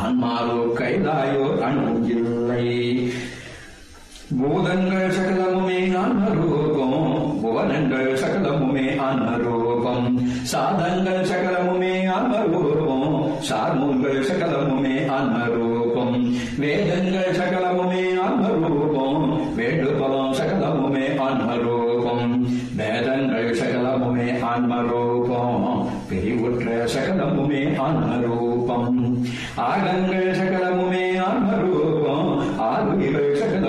ஆன்மாவோ கைலாயோ அணு இல்லை பூதங்கள் சகலமுமே ஆன்மரூபம் புவனங்கள் சகலமுமே ஆன்மரூபம் சாதங்கள் சகலமுமே ஆன்மரூபம் சார்மூல்கள் சகலமுமே ஆன்மரூபம் வேதங்கள் சகலமுமே ஆன்மரூபம் வேண்டுபலம் சகலமுமே ஆன்மரூபம் வேதங்கள் சகலமுமே ஆன்மரூபம் பிரிவுற்ற சகலமுமே ஆன்மரூபம் ஆகங்கள் சகலமுமே ஆன்மரூபம் ஆறுயிர்கள்